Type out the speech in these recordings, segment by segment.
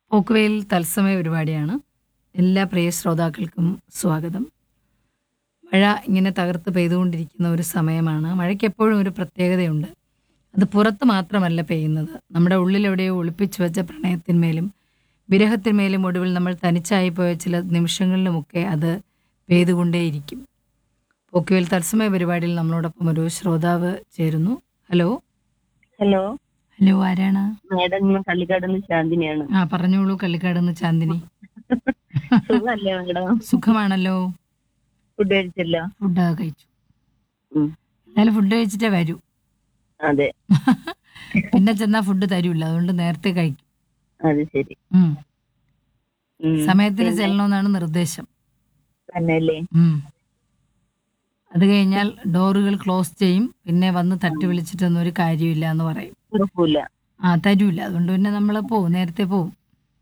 പോക്കുവെയിൽ തത്സമയ പരിപാടിയാണ് എല്ലാ പ്രിയ ശ്രോതാക്കൾക്കും സ്വാഗതം മഴ ഇങ്ങനെ തകർത്ത് പെയ്തുകൊണ്ടിരിക്കുന്ന ഒരു സമയമാണ് മഴയ്ക്ക് എപ്പോഴും ഒരു പ്രത്യേകതയുണ്ട് അത് പുറത്ത് മാത്രമല്ല പെയ്യുന്നത് നമ്മുടെ ഉള്ളിലെവിടെയോ ഒളിപ്പിച്ചു വെച്ച പ്രണയത്തിന്മേലും വിരഹത്തിന്മേലും ഒടുവിൽ നമ്മൾ തനിച്ചായി പോയ ചില നിമിഷങ്ങളിലുമൊക്കെ അത് പെയ്തുകൊണ്ടേയിരിക്കും പോക്കുവെയിൽ തത്സമയ പരിപാടിയിൽ നമ്മളോടൊപ്പം ഒരു ശ്രോതാവ് ചേരുന്നു ഹലോ ഹലോ ഹലോ ആരാണ് മേഡം ഞാൻ കള്ളിക്കാട് നിന്ന് ശാന്തിനിയാണ് ആ പറഞ്ഞോളൂ കള്ളിക്കാട് നിന്ന് ചാന്ദിനി സുഖല്ലേ മേഡം സുഖമാണല്ലോ ഫുഡ് കഴിച്ചല്ലോ ഫുഡൊക്കെ കഴിച്ചു ഉം. എന്നാലും ഫുഡ് കഴിച്ചിട്ടേ വരൂ അതെ പിന്നെ ചെന്നാ ഫുഡ് തരൂല അതുകൊണ്ട് നേരത്തെ കഴിക്കും അത് ശരി ഉം. ഉം. സമയത്തിന് പിന്നെ ചെല്ലണമെന്നാണ് നിർദ്ദേശം തന്നെയല്ലേ ഉം. അത് കഴിഞ്ഞാൽ ഡോറുകൾ ക്ലോസ് ചെയ്യും പിന്നെ വന്ന് തട്ടി വിളിച്ചിട്ടൊന്നും ഒരു കാര്യമില്ല എന്ന് പറയും കുഴപ്പമില്ല ആ തരൂല അതുകൊണ്ട് പിന്നെ നമ്മൾ പോവും നേരത്തെ പോവും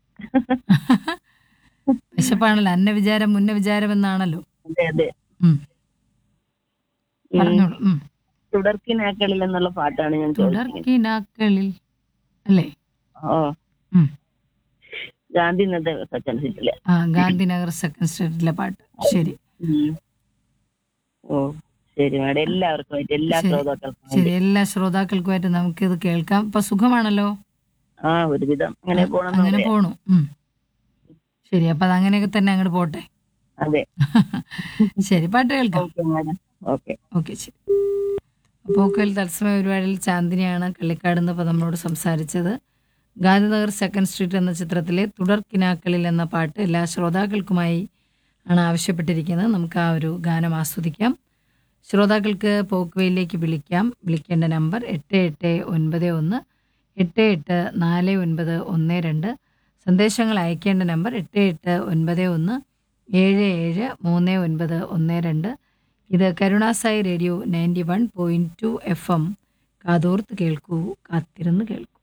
വിശപ്പാണല്ലോ അന്ന വിചാരം മുന്ന വിചാരം എന്നാണല്ലോ അതെ അതെ ഉം. ഉം. പറഞ്ഞോളൂ ഉം. തുടർക്കിനാക്കളിൽ എന്നുള്ള പാട്ടാണ് ഞാൻ ചോദിക്കുന്നത് തുടർക്കിനാക്കളിൽ അല്ലേ ഓ ഉം. ഗാന്ധിനഗർ സെക്കൻഡ് സീറ്റില് ആ ഗാന്ധിനഗർ സെക്കൻഡ് സ്ട്രീറ്റിലെ പാട്ട് ശരി ഉം. ഓ ശരി മേഡം എല്ലാവർക്കും ആയിട്ട് എല്ലാ ശരി. ശ്രോതാക്കൾക്കും ശരി വേണ്ടി. എല്ലാ ശ്രോതാക്കൾക്കുമായിട്ട് നമുക്കിത് കേൾക്കാം ഇപ്പൊ സുഖമാണല്ലോ ആ ഒരുവിധം അങ്ങനെ പോണം അങ്ങനെ പോണു ഉം. ശരി അപ്പൊ അത് അങ്ങനെയൊക്കെ തന്നെ അങ്ങോട്ട് പോട്ടെ അതെ ശരി പാട്ട് കേൾക്കാം ഓക്കെ മേഡം ഓക്കെ ഓക്കെ ശരി പോക്കൽ തത്സമയ പരിപാടിയിൽ ചാന്ദിനിയാണ് കള്ളിക്കാട് നിന്ന് ഇപ്പോൾ നമ്മളോട് സംസാരിച്ചത് ഗാന്ധിനഗർ സെക്കൻഡ് സ്ട്രീറ്റ് എന്ന ചിത്രത്തിലെ തുടർ കിനാക്കളിൽ എന്ന പാട്ട് എല്ലാ ശ്രോതാക്കൾക്കുമായി ആണ് ആവശ്യപ്പെട്ടിരിക്കുന്നത് നമുക്ക് ആ ഒരു ഗാനം ആസ്വദിക്കാം ശ്രോതാക്കൾക്ക് പോക്കുവയിലേക്ക് വിളിക്കാം വിളിക്കേണ്ട നമ്പർ എട്ട് എട്ട് ഒൻപത് ഒന്ന് എട്ട് എട്ട് നാല് ഒൻപത് ഒന്ന് രണ്ട് സന്ദേശങ്ങൾ അയക്കേണ്ട നമ്പർ എട്ട് എട്ട് ഒൻപത് ഒന്ന് ഏഴ് ഏഴ് മൂന്ന് ഒൻപത് ഒന്ന് രണ്ട് ഇത് Karunasai radio ninety one point two F M കാതോർത്ത് കേൾക്കൂ കാത്തിരുന്ന് കേൾക്കൂ